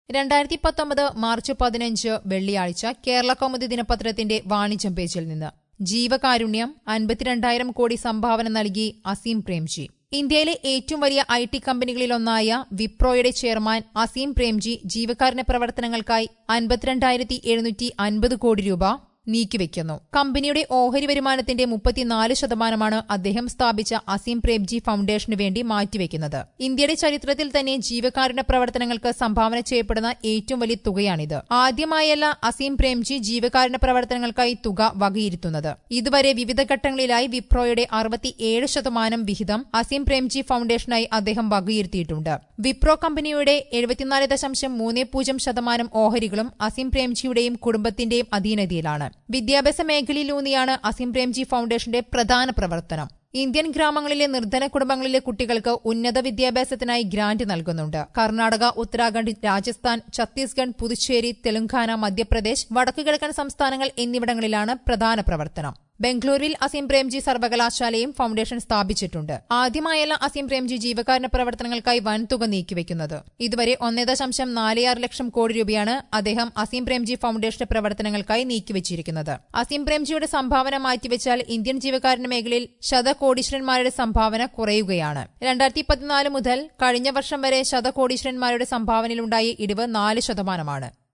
രണ്ടായിരത്തി പത്തൊമ്പത് മാർച്ച് പതിനഞ്ച് വെള്ളിയാഴ്ച കേരള കൗമുദി ദിനപത്രത്തിന്റെ വാണിജ്യം പേജിൽ നിന്ന് ജീവകാരുണ്യം അൻപത്തിരണ്ടായിരം കോടി സംഭാവന നൽകി അസീം പ്രേംജി ഇന്ത്യയിലെ ഏറ്റവും വലിയ ഐ ടി കമ്പനികളിലൊന്നായ വിപ്രോയുടെ ചെയർമാൻ അസീം പ്രേംജി ജീവകാരുണ്യ പ്രവർത്തനങ്ങൾക്കായി അൻപത്തിരണ്ടായിരത്തി എഴുന്നൂറ്റി അൻപത് കോടി രൂപ നീക്കിവെക്കുന്നു കമ്പനിയുടെ ഓഹരി വരുമാനത്തിന്റെ മുപ്പത്തിനാല് ശതമാനമാണ് അദ്ദേഹം സ്ഥാപിച്ച അസീം പ്രേംജി ഫൌണ്ടേഷന് വേണ്ടി മാറ്റിവെക്കുന്നത് ഇന്ത്യയുടെ ചരിത്രത്തിൽ തന്നെ ജീവകാരുണ്യ പ്രവർത്തനങ്ങൾക്ക് സംഭാവന ചെയ്യപ്പെടുന്ന ഏറ്റവും വലിയ തുകയാണിത് ആദ്യമായല്ല അസീം പ്രേംജി ജീവകാരുണ്യ പ്രവർത്തനങ്ങൾക്കായി തുക വകയിരുത്തുന്നത് ഇതുവരെ വിവിധ ഘട്ടങ്ങളിലായി വിപ്രോയുടെ അറുപത്തിയേഴ് ശതമാനം വിഹിതം അസീം പ്രേംജി ഫൌണ്ടേഷനായി അദ്ദേഹം വകയിരുത്തിയിട്ടുണ്ട് വിപ്രോ കമ്പനിയുടെ എഴുപത്തിനാല് ദശാംശം മൂന്ന് പൂജ്യം ശതമാനം ഓഹരികളും അസീം പ്രേംജിയുടെയും കുടുംബത്തിന്റെയും അധീനതയിലാണ് വിദ്യാഭ്യാസ മേഖലയിലൂന്നിയാണ് അസീം പ്രേംജി ഫൌണ്ടേഷന്റെ പ്രധാന പ്രവർത്തനം ഇന്ത്യൻ ഗ്രാമങ്ങളിലെ നിർധന കുടുംബങ്ങളിലെ കുട്ടികൾക്ക് ഉന്നത വിദ്യാഭ്യാസത്തിനായി ഗ്രാന്റ് നൽകുന്നുണ്ട് കർണാടക ഉത്തരാഖണ്ഡ് രാജസ്ഥാൻ ഛത്തീസ്ഗഡ് പുതുച്ചേരി തെലങ്കാന മധ്യപ്രദേശ് വടക്കുകിഴക്കൻ സംസ്ഥാനങ്ങൾ എന്നിവിടങ്ങളിലാണ് പ്രധാന പ്രവർത്തനം ബംഗളൂരുവിൽ അസീം പ്രേംജി സർവകലാശാലയും ഫൌണ്ടേഷൻ സ്ഥാപിച്ചിട്ടുണ്ട് ആദ്യമായല്ല അസീം പ്രേംജി ജീവകാരുണ്യ പ്രവർത്തനങ്ങൾക്കായി വൻതുക നീക്കിവെക്കുന്നത് ഇതുവരെ ഒന്നേ ദശാംശം നാല് ലക്ഷം കോടി രൂപയാണ് അദ്ദേഹം അസീം പ്രേംജി ഫൌണ്ടേഷന്റെ പ്രവർത്തനങ്ങൾക്കായി നീക്കിവച്ചിരിക്കുന്നത് അസീം പ്രേംജിയുടെ സംഭാവന മാറ്റിവെച്ചാൽ ഇന്ത്യൻ ജീവകാരുണ്യ മേഖലയിൽ ശതകോടീശ്വരന്മാരുടെ സംഭാവന കുറയുകയാണ് രണ്ടായിരത്തി പതിനാല് മുതൽ കഴിഞ്ഞ വർഷം വരെ ശതകോടീശ്വരന്മാരുടെ സംഭാവനയിലുണ്ടായ ഇടിവ് നാല് ശതമാനമാണ്